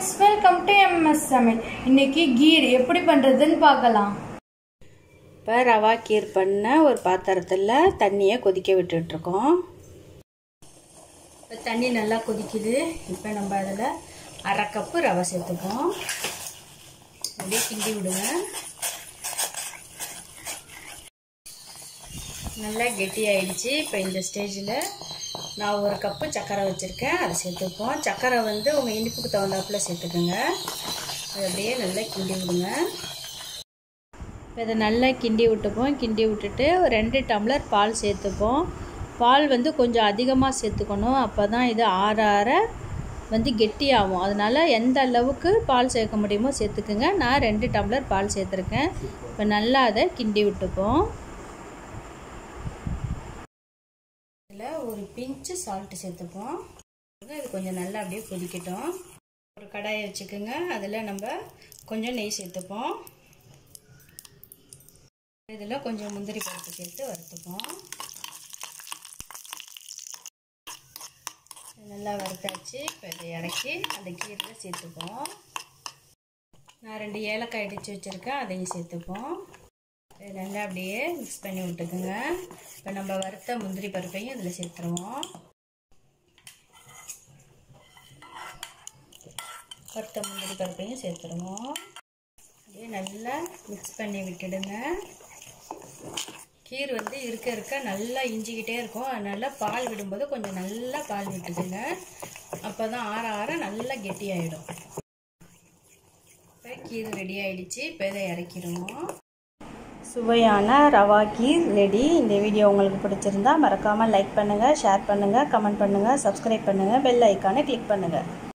friends welcome to MS சமையல் இன்னைக்கு கீர் எப்படி பண்ணுறதுன்னு பார்க்கலாம் இப்போ ரவா கீர் பண்ண ஒரு பாத்திரத்தில் தண்ணியை கொதிக்க விட்டுட்ருக்கோம் இப்போ தண்ணி நல்லா கொதிக்குது இப்போ நம்ம அதில் அரை கப்பு ரவை சேர்த்துப்போம் அப்படியே கிண்டி விடுங்க நல்லா கெட்டியாயிடுச்சு இப்போ இந்த ஸ்டேஜில் நான் ஒரு கப்பு சர்க்கரை வச்சுருக்கேன் அதை சேர்த்துப்போம் சர்க்கரை வந்து உங்கள் இனிப்புக்கு தகுந்தாப்புல சேர்த்துக்கோங்க அது அப்படியே நல்லா கிண்டி விடுங்க இப்போ இதை நல்லா கிண்டி விட்டுப்போம் கிண்டி விட்டுட்டு ஒரு ரெண்டு டம்ளர் பால் சேர்த்துப்போம் பால் வந்து கொஞ்சம் அதிகமாக சேர்த்துக்கணும் அப்போ தான் இது ஆற ஆற வந்து கெட்டியாகும் அதனால் எந்த அளவுக்கு பால் சேர்க்க முடியுமோ சேர்த்துக்குங்க நான் ரெண்டு டம்ளர் பால் சேர்த்துருக்கேன் இப்போ நல்லா அதை கிண்டி விட்டுப்போம் இதில் ஒரு பிஞ்சு சால்ட்டு சேர்த்துப்போம் இது கொஞ்சம் நல்லா அப்படியே கொதிக்கட்டும் ஒரு கடாயை வச்சுக்கோங்க அதில் நம்ம கொஞ்சம் நெய் சேர்த்துப்போம் இதில் கொஞ்சம் முந்திரி பருப்பு சேர்த்து வறுத்துப்போம் நல்லா வறுத்தாச்சு இப்போ இதை இறக்கி அந்த கீரையில் சேர்த்துப்போம் நான் ரெண்டு ஏலக்காய் அடித்து வச்சுருக்கேன் அதையும் சேர்த்துப்போம் நல்லா அப்படியே மிக்ஸ் பண்ணி விட்டுக்குங்க இப்போ நம்ம வறுத்த முந்திரி பருப்பையும் இதில் சேர்த்துருவோம் வறுத்த முந்திரி பருப்பையும் சேர்த்துருவோம் அப்படியே நல்லா மிக்ஸ் பண்ணி விட்டுடுங்க கீர் வந்து இருக்க இருக்க நல்லா இஞ்சிக்கிட்டே இருக்கும் அதனால் பால் விடும்போது கொஞ்சம் நல்லா பால் விட்டுக்குங்க அப்போ தான் ஆற ஆற நல்லா கெட்டியாயிடும் இப்போ கீர் ரெடி ஆயிடுச்சு இப்போ இதை இறக்கிடுவோம் சுவையான ரவா கீர் ரெடி இந்த வீடியோ உங்களுக்கு பிடிச்சிருந்தா மறக்காமல் லைக் பண்ணுங்கள் ஷேர் பண்ணுங்கள் கமெண்ட் பண்ணுங்கள் சப்ஸ்கிரைப் பண்ணுங்கள் பெல் ஐக்கானை கிளிக் பண்ணுங்கள்